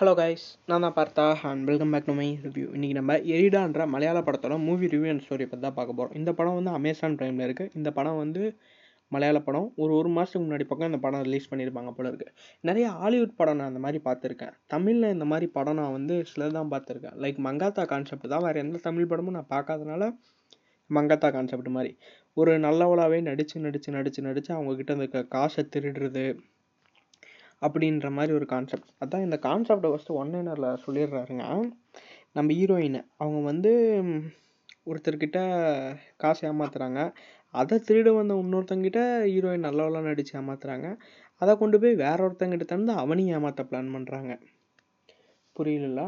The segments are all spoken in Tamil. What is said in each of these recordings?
ஹலோ கைஸ் நான் தான் பார்த்தா and welcome back to my review இன்றைக்கி நம்ம எரிடான்ற மலையாள படத்தோட மூவி ரிவ்யூ அண்ட் ஸ்டோரி பற்றி தான் பார்க்க போகிறோம் இந்த படம் வந்து அமேசான் ப்ரைமில் இருக்குது இந்த படம் வந்து மலையாள படம் ஒரு ஒரு மாதத்துக்கு முன்னாடி பக்கம் இந்த படம் ரிலீஸ் பண்ணியிருப்பாங்க போல இருக்குது நிறைய ஹாலிவுட் படம் நான் அந்த மாதிரி பார்த்துருக்கேன் தமிழில் இந்த மாதிரி படம் நான் வந்து சிலர் தான் பார்த்துருக்கேன் லைக் மங்காத்தா கான்செப்ட் தான் வேறு எந்த தமிழ் படமும் நான் பார்க்காதனால மங்காத்தா கான்செப்ட் மாதிரி ஒரு நல்லவளாகவே நடித்து நடித்து நடித்து நடித்து அவங்கக்கிட்ட இந்த காசை திருடுறது அப்படின்ற மாதிரி ஒரு கான்செப்ட் அதான் இந்த கான்செப்டை ஃபஸ்ட்டு ஒன் லைனரில் சொல்லிடுறாருங்க நம்ம ஹீரோயின் அவங்க வந்து ஒருத்தர்கிட்ட காசு ஏமாத்துறாங்க அதை திருட வந்த இன்னொருத்தங்கிட்ட ஹீரோயின் நல்லவெல்லாம் நடித்து ஏமாத்துறாங்க அதை கொண்டு போய் வேற ஒருத்தங்கிட்ட தந்து அவனையும் ஏமாற்ற பிளான் பண்ணுறாங்க புரியல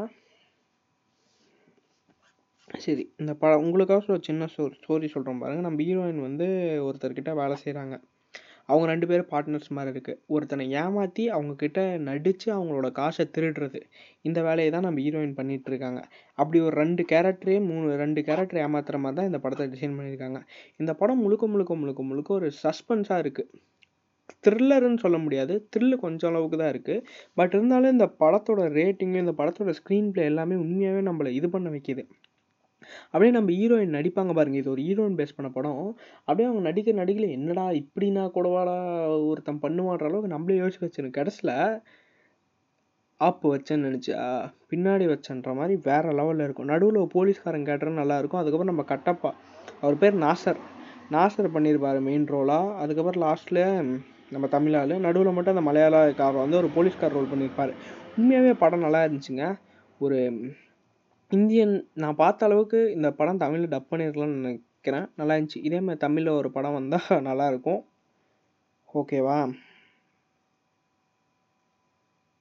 சரி இந்த ப உங்களுக்காக ஒரு சின்ன ஸ்டோ ஸ்டோரி சொல்கிறோம் பாருங்கள் நம்ம ஹீரோயின் வந்து ஒருத்தர்கிட்ட வேலை செய்கிறாங்க அவங்க ரெண்டு பேரும் பார்ட்னர்ஸ் மாதிரி இருக்குது ஒருத்தனை ஏமாற்றி அவங்கக்கிட்ட நடித்து அவங்களோட காசை திருடுறது இந்த வேலையை தான் நம்ம ஹீரோயின் பண்ணிகிட்ருக்காங்க அப்படி ஒரு ரெண்டு கேரக்டரே மூணு ரெண்டு கேரக்டர் ஏமாத்துற மாதிரி தான் இந்த படத்தை டிசைன் பண்ணியிருக்காங்க இந்த படம் முழுக்க முழுக்க முழுக்க முழுக்க ஒரு சஸ்பென்ஸாக இருக்குது த்ரில்லருன்னு சொல்ல முடியாது த்ரில்லு கொஞ்சம் அளவுக்கு தான் இருக்குது பட் இருந்தாலும் இந்த படத்தோட ரேட்டிங்கு இந்த படத்தோட ஸ்க்ரீன் ப்ளே எல்லாமே உண்மையாகவே நம்மளை இது பண்ண வைக்கிது அப்படியே நம்ம ஹீரோயின் நடிப்பாங்க பாருங்கள் இது ஒரு ஹீரோயின் பேஸ் பண்ண படம் அப்படியே அவங்க நடிக்க நடிக்கல என்னடா இப்படின்னா கூடவாடா ஒருத்தன் பண்ணுவான்ற அளவுக்கு நம்மளே யோசிச்சு வச்சிருக்கு கடைசியில் ஆப்பு வச்சேன்னு நினச்சா பின்னாடி வச்சன்ற மாதிரி வேறு லெவலில் இருக்கும் நடுவில் போலீஸ்காரன் கேட்டரும் நல்லாயிருக்கும் அதுக்கப்புறம் நம்ம கட்டப்பா அவர் பேர் நாசர் நாசர் பண்ணியிருப்பார் மெயின் ரோலாக அதுக்கப்புறம் லாஸ்ட்டில் நம்ம தமிழால் நடுவில் மட்டும் அந்த மலையாளக்காரர் வந்து ஒரு போலீஸ்கார் ரோல் பண்ணியிருப்பார் உண்மையாகவே படம் நல்லா இருந்துச்சுங்க ஒரு இந்தியன் நான் பார்த்த அளவுக்கு இந்த படம் தமிழில் டப் பண்ணியிருக்கலாம்னு நினைக்கிறேன் நல்லா இருந்துச்சு இதே மாதிரி தமிழில் ஒரு படம் வந்தால் நல்லாயிருக்கும் ஓகேவா